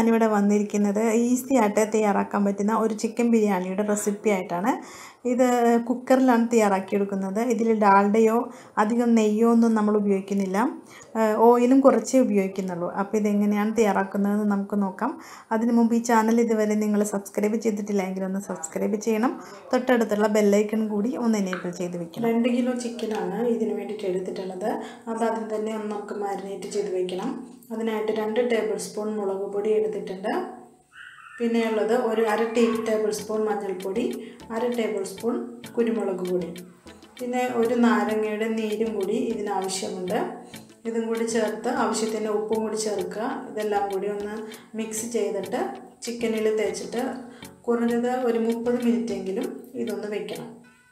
ഞാനിവിടെ വന്നിരിക്കുന്നത് ഈസി ആയിട്ട് തയ്യാറാക്കാൻ പറ്റുന്ന ഒരു ചിക്കൻ ബിരിയാണിയുടെ റെസിപ്പി ആയിട്ടാണ് ഇത് കുക്കറിലാണ് തയ്യാറാക്കിയെടുക്കുന്നത് ഇതിൽ ഡാൽഡയോ അധികം നെയ്യോ ഒന്നും നമ്മൾ ഉപയോഗിക്കുന്നില്ല ഏഹ് ഓയിലും കുറച്ചേ ഉപയോഗിക്കുന്നുള്ളൂ അപ്പോൾ ഇതെങ്ങനെയാണ് തയ്യാറാക്കുന്നതെന്ന് നമുക്ക് നോക്കാം അതിന് മുമ്പ് ഈ ചാനൽ ഇതുവരെ നിങ്ങൾ സബ്സ്ക്രൈബ് ചെയ്തിട്ടില്ലെങ്കിൽ ഒന്ന് സബ്സ്ക്രൈബ് ചെയ്യണം തൊട്ടടുത്തുള്ള ബെല്ലൈക്കൺ കൂടി ഒന്ന് എനേബിൾ ചെയ്ത് വെക്കണം രണ്ട് കിലോ ചിക്കനാണ് ഇതിന് വേണ്ടിയിട്ട് എടുത്തിട്ടുള്ളത് അത് ആദ്യം തന്നെ ഒന്ന് നമുക്ക് മാരിനേറ്റ് ചെയ്ത് വെക്കണം അതിനായിട്ട് രണ്ട് ടേബിൾ സ്പൂൺ മുളക് പൊടി എടുത്തിട്ടുണ്ട് പിന്നെയുള്ളത് ഒരു അര ടീ ടേബിൾ സ്പൂൺ മഞ്ഞൾപ്പൊടി അര ടേബിൾ സ്പൂൺ കുരുമുളക് പൊടി പിന്നെ ഒരു നാരങ്ങയുടെ നീരും കൂടി ഇതിനാവശ്യമുണ്ട് ഇതും കൂടി ചേർത്ത് ആവശ്യത്തിന് ഉപ്പും കൂടി ചേർക്കുക ഇതെല്ലാം കൂടി ഒന്ന് മിക്സ് ചെയ്തിട്ട് ചിക്കനിൽ തേച്ചിട്ട് കുറഞ്ഞത് ഒരു മുപ്പത് മിനിറ്റെങ്കിലും ഇതൊന്ന് വെക്കണം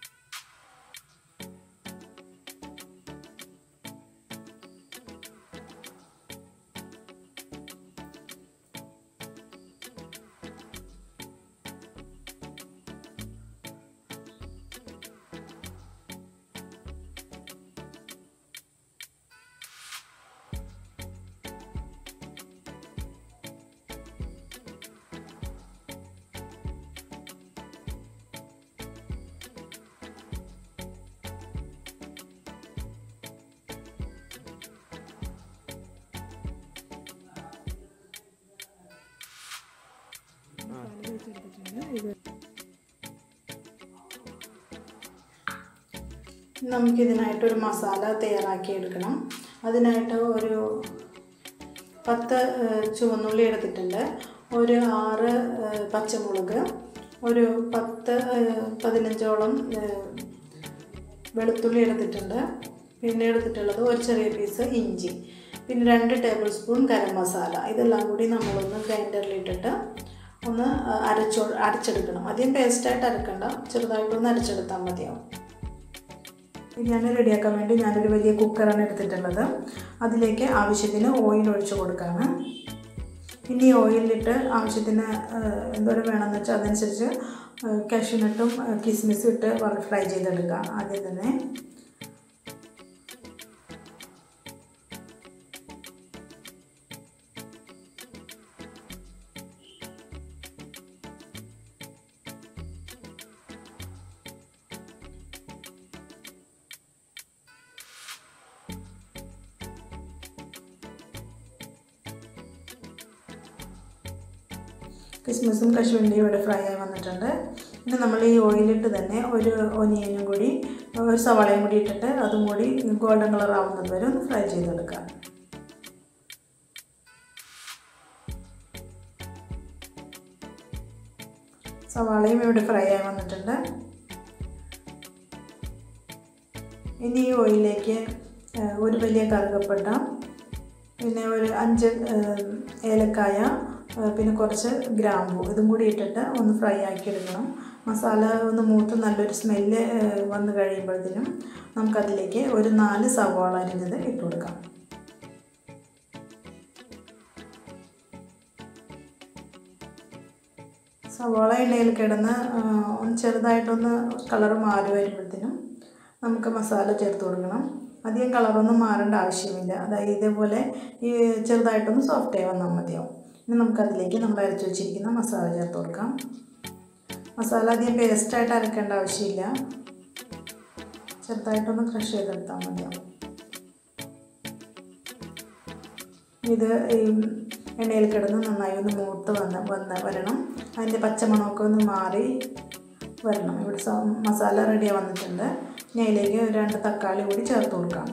നമുക്കിതിനായിട്ടൊരു മസാല തയ്യാറാക്കി എടുക്കണം അതിനായിട്ട് ഒരു പത്ത് ഏഹ്, ചുവന്നുള്ളി എടുത്തിട്ടുണ്ട് ഒരു ആറ് ഏഹ്, പച്ചമുളക് ഒരു പത്ത് ഏഹ്, പതിനഞ്ചോളം ഏഹ്, വെളുത്തുള്ളി എടുത്തിട്ടുണ്ട് പിന്നെ എടുത്തിട്ടുള്ളത് ഒരു ചെറിയ പീസ് ഇഞ്ചി പിന്നെ രണ്ട് ടേബിൾ സ്പൂൺ ഗരം മസാല ഇതെല്ലാം കൂടി നമ്മളൊന്ന് ഗ്രൈൻഡറിലിട്ടിട്ട് ഒന്ന് അരച്ചോ അരച്ചെടുക്കണം അധികം പേസ്റ്റായിട്ട് അരക്കണ്ട ചെറുതായിട്ടൊന്ന് അരച്ചെടുത്താൽ മതിയാവും ബിരിയാണി റെഡിയാക്കാൻ വേണ്ടി ഞാനൊരു വലിയ കുക്കറാണ് എടുത്തിട്ടുള്ളത് അതിലേക്ക് ആവശ്യത്തിന് ഓയിൽ ഒഴിച്ച് കൊടുക്കുകയാണ് ഇനി ഓയിലിട്ട് ആവശ്യത്തിന് ഏഹ്, എന്തോരം വേണമെന്ന് വെച്ചാൽ അതനുസരിച്ച് കാഷ്യൂനട്ടും കിസ്മിസും ഇട്ട് വളരെ ഫ്രൈ ചെയ്തെടുക്കുക ആദ്യം തന്നെ കിസ്മിസും കശുവണ്ടിയും ഇവിടെ ഫ്രൈ ആയി വന്നിട്ടുണ്ട് പിന്നെ നമ്മൾ ഈ ഓയിലിട്ട് തന്നെ ഒരു ഒനിയനും കൂടി ഒരു സവാളയും കൂടി ഇട്ടിട്ട് അതും കൂടി ഗോൾഡൻ കളർ ആവുന്നത് വരെ ഒന്ന് ഫ്രൈ ചെയ്തെടുക്കാം സവാളയും ഇവിടെ ഫ്രൈ ആയി വന്നിട്ടുണ്ട് ഇനി ഈ ഓയിലേക്ക് ഏഹ്, ഒരു വലിയ കറുകപ്പട്ട പിന്നെ ഒരു അഞ്ച് ഏഹ്, ഏലക്കായ ഏഹ്, പിന്നെ കുറച്ച് ഗ്രാമ്പു ഇതും കൂടി ഇട്ടിട്ട് ഒന്ന് ഫ്രൈ ആക്കി എടുക്കണം മസാല ഒന്ന് മൂത്ത് നല്ലൊരു സ്മെല്ല് ഏഹ്, വന്ന് കഴിയുമ്പോഴത്തേനും നമുക്കതിലേക്ക് ഒരു നാല് സവാള അരിഞ്ഞത് ഇട്ട് കൊടുക്കാം സവാള എണ്ണയിൽ കിടന്ന് ആ, ഒന്ന് ചെറുതായിട്ടൊന്ന് കളർ മാറി വരുമ്പോഴത്തേനും നമുക്ക് മസാല ചേർത്ത് കൊടുക്കണം അധികം കളറൊന്നും മാറേണ്ട ആവശ്യമില്ല അതായത് ഇതേപോലെ ഈ ചെറുതായിട്ടൊന്ന് സോഫ്റ്റ് ആയി വന്നാൽ മതിയാവും ഇനി നമുക്കതിലേക്ക് നമ്മൾ അരച്ച് വെച്ചിരിക്കുന്ന മസാല ചേർത്ത് കൊടുക്കാം മസാല അധികം പേസ്റ്റായിട്ട് അരക്കേണ്ട ആവശ്യമില്ല ചെറുതായിട്ടൊന്ന് ക്രഷ് ചെയ്തെടുത്താൽ മതിയാവും ഇത് ഈ എണ്ണയിൽ കിടന്ന് നന്നായി ഒന്ന് മൂത്ത് വന്ന് വന്ന് വരണം അതിൻ്റെ പച്ചമണമൊക്കെ ഒന്ന് മാറി വരണം ഇവിടെ സ- മസാല റെഡിയായി വന്നിട്ടുണ്ട് ഇനി അതിലേക്ക് ഒരു രണ്ട് തക്കാളി കൂടി ചേർത്ത് കൊടുക്കാം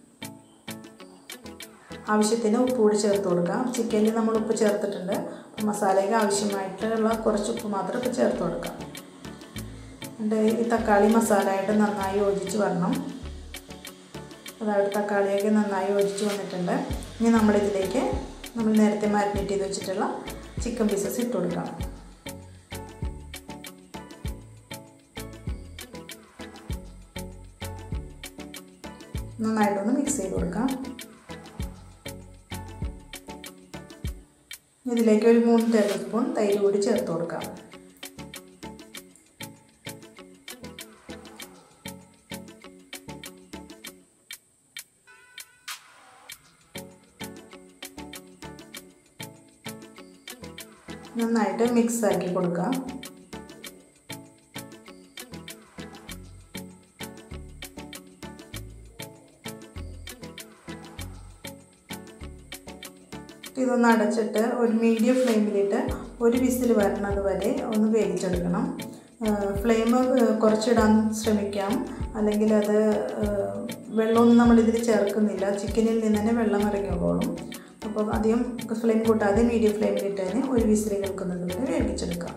ആവശ്യത്തിന് ഉപ്പ് കൂടി ചേർത്ത് കൊടുക്കാം ചിക്കനിൽ നമ്മൾ ഉപ്പ് ചേർത്തിട്ടുണ്ട് അപ്പോൾ മസാലയ്ക്ക് ആവശ്യമായിട്ടുള്ള കുറച്ച് ഉപ്പ് മാത്രം ഇപ്പോൾ ചേർത്ത് കൊടുക്കാം എന്നിട്ട് ഈ തക്കാളി മസാലയായിട്ട് നന്നായി യോജിച്ച് വരണം അതായത് തക്കാളിയൊക്കെ നന്നായി യോജിച്ച് വന്നിട്ടുണ്ട് ഇനി നമ്മളിതിലേക്ക് നമ്മൾ നേരത്തെ മാരിനേറ്റ് ചെയ്ത് വെച്ചിട്ടുള്ള ചിക്കൻ പീസസ് ഇട്ട് കൊടുക്കാം നന്നായിട്ടൊന്ന് മിക്സ് ചെയ്ത് കൊടുക്കാം ഇതിലേക്ക് ഒരു മൂന്ന് ടേബിൾ സ്പൂൺ തൈര് കൂടി ചേർത്ത് കൊടുക്കാം നന്നായിട്ട് മിക്സ് ആക്കി കൊടുക്കാം ഇതൊന്ന് അടച്ചിട്ട് ഒരു മീഡിയം ഫ്ലെയിമിലിട്ട് ഒരു വിസിൽ വരണത് വരെ ഒന്ന് വേവിച്ചെടുക്കണം ഫ്ലെയിം കുറച്ചിടാൻ ശ്രമിക്കാം അല്ലെങ്കിൽ അത് വെള്ളമൊന്നും നമ്മളിതിൽ ചേർക്കുന്നില്ല ചിക്കനിൽ നിന്ന് തന്നെ വെള്ളം ഇറങ്ങിയോളും അപ്പം അധികം ഫ്ലെയിം കൂട്ടാതെ മീഡിയം ഫ്ലെയിമിലിട്ട് തന്നെ ഒരു വിസിൽ കേൾക്കുന്നത് വരെ വേവിച്ചെടുക്കാം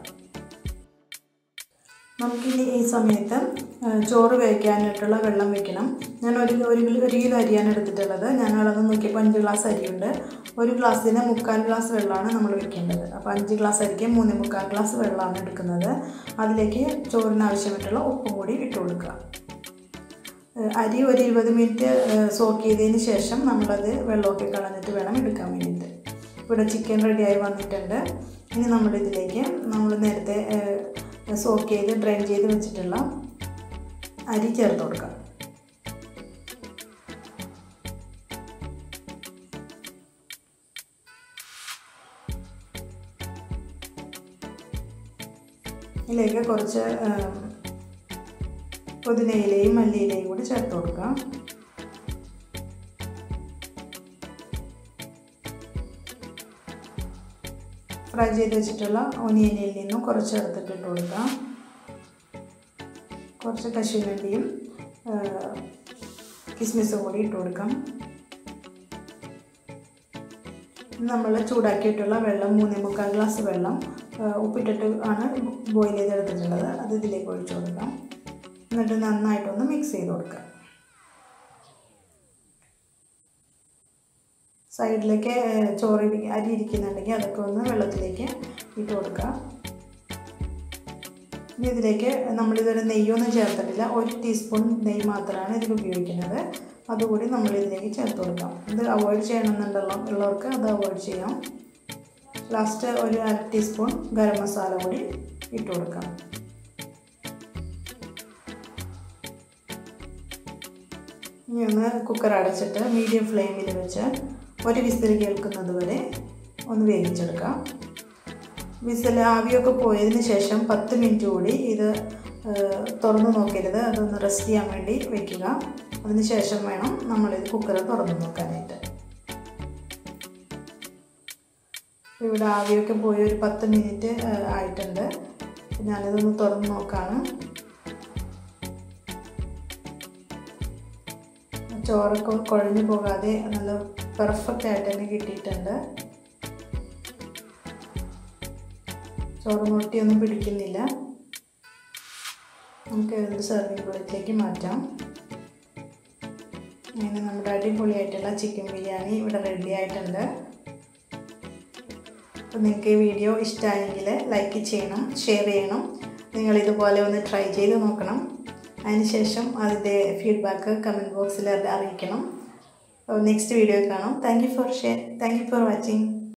നമുക്കിനി ഈ സമയത്ത് ചോറ് വേവിക്കാനായിട്ടുള്ള വെള്ളം വെക്കണം ഞാൻ ഒരു ഒരു കിലോ ഒരു കിലോ അരിയാണ് എടുത്തിട്ടുള്ളത് ഞാൻ അളന്ന് നോക്കിയപ്പോൾ അഞ്ച് ഗ്ലാസ് അരിയുണ്ട് ഒരു ഗ്ലാസ്സിന് മുക്കാൽ ഗ്ലാസ് വെള്ളമാണ് നമ്മൾ വെക്കേണ്ടത് അപ്പോൾ അഞ്ച് ഗ്ലാസ് അരിക്ക് മൂന്ന് മുക്കാൽ ഗ്ലാസ് വെള്ളമാണ് എടുക്കുന്നത് അതിലേക്ക് ചോറിന് ആവശ്യമായിട്ടുള്ള ഉപ്പും കൂടി ഇട്ട് കൊടുക്കുക അരി ഒരു ഇരുപത് മിനിറ്റ് സോക്ക് ചെയ്തതിന് ശേഷം നമ്മളത് വെള്ളമൊക്കെ കളഞ്ഞിട്ട് വേണം എടുക്കാൻ വേണ്ടിയിട്ട് ഇവിടെ ചിക്കൻ റെഡിയായി വന്നിട്ടുണ്ട് ഇനി നമ്മളിതിലേക്ക് നമ്മൾ നേരത്തെ സോക്ക് ചെയ്ത് ഡ്രെയിൻ ചെയ്ത് വെച്ചിട്ടുള്ള അരി ചേർത്ത് കൊടുക്കാം ഇതിലേക്ക് കുറച്ച് പുതിനയിലയും മല്ലിയിലയും കൂടി ചേർത്ത് കൊടുക്കാം ഫ്രൈ ചെയ്ത് വെച്ചിട്ടുള്ള ഒനിയനിൽ നിന്നും കുറച്ച് എടുത്തിട്ട് ഇട്ട് കൊടുക്കാം കുറച്ച് കശുവണ്ടിയും കിസ്മിസും കൂടി ഇട്ട് കൊടുക്കാം നമ്മൾ ചൂടാക്കിയിട്ടുള്ള വെള്ളം മൂന്നേ മുക്കാൽ ഗ്ലാസ് വെള്ളം ഉപ്പിട്ടിട്ട് ആണ് ബോയിൽ ചെയ്തെടുത്തിട്ടുള്ളത് അത് ഇതിലേക്ക് ഒഴിച്ചു കൊടുക്കാം എന്നിട്ട് നന്നായിട്ടൊന്ന് മിക്സ് ചെയ്ത് കൊടുക്കാം സൈഡിലേക്ക് ചോറ് അരി ഇരിക്കുന്നുണ്ടെങ്കിൽ അതൊക്കെ ഒന്ന് വെള്ളത്തിലേക്ക് ഇട്ട് കൊടുക്കാം ഇനി ഇതിലേക്ക് നമ്മളിതൊരു നെയ്യൊന്നും ചേർത്തിട്ടില്ല ഒരു ടീസ്പൂൺ നെയ്യ് മാത്രമാണ് ഇതിൽ ഉപയോഗിക്കുന്നത് അതുകൂടി നമ്മളിതിലേക്ക് ചേർത്ത് കൊടുക്കാം ഇത് അവോയ്ഡ് ചെയ്യണമെന്നുണ്ടല്ലോ ഉള്ളവർക്ക് അത് അവോയ്ഡ് ചെയ്യാം ലാസ്റ്റ് ഒരു അര ടീസ്പൂൺ ഗരം മസാല കൂടി ഇട്ട് കൊടുക്കാം ഇനി ഒന്ന് കുക്കർ അടച്ചിട്ട് മീഡിയം ഫ്ലെയിമിൽ വെച്ച് ഒരു വിസിൽ കേൾക്കുന്നത് വരെ ഒന്ന് വേവിച്ചെടുക്കാം വിസിൽ ആവിയൊക്കെ പോയതിന് ശേഷം പത്ത് മിനിറ്റ് കൂടി ഇത് തുറന്ന് നോക്കരുത് അതൊന്ന് റെസ്റ്റ് ചെയ്യാൻ വേണ്ടി വെക്കുക അതിന് ശേഷം വേണം നമ്മളിത് കുക്കർ തുറന്ന് നോക്കാനായിട്ട് ഇവിടെ ആവിയൊക്കെ പോയി ഒരു പത്ത് മിനിറ്റ് ആയിട്ടുണ്ട് ഞാനിതൊന്ന് തുറന്ന് നോക്കാണ് ചോറൊക്കെ കുഴഞ്ഞു പോകാതെ നല്ല പെർഫെക്റ്റ് ആയിട്ട് തന്നെ കിട്ടിയിട്ടുണ്ട് ചോറ് മുട്ടിയൊന്നും പിടിക്കുന്നില്ല നമുക്ക് ഒരു സെർവിങ് പ്ലേറ്റിലേക്ക് മാറ്റാം അങ്ങനെ നമ്മുടെ അടിപൊളിയായിട്ടുള്ള ചിക്കൻ ബിരിയാണി ഇവിടെ റെഡി ആയിട്ടുണ്ട് അപ്പോൾ നിങ്ങൾക്ക് ഈ വീഡിയോ ഇഷ്ടമായെങ്കിൽ ലൈക്ക് ചെയ്യണം ഷെയർ ചെയ്യണം നിങ്ങൾ ഇതുപോലെ ഒന്ന് ട്രൈ ചെയ്ത് നോക്കണം അതിനുശേഷം അതിൻ്റെ ഫീഡ്ബാക്ക് കമൻറ്റ് ബോക്സിൽ അറിയിക്കണം നെക്സ്റ്റ് വീഡിയോ കാണാം thank you for share thank you for watching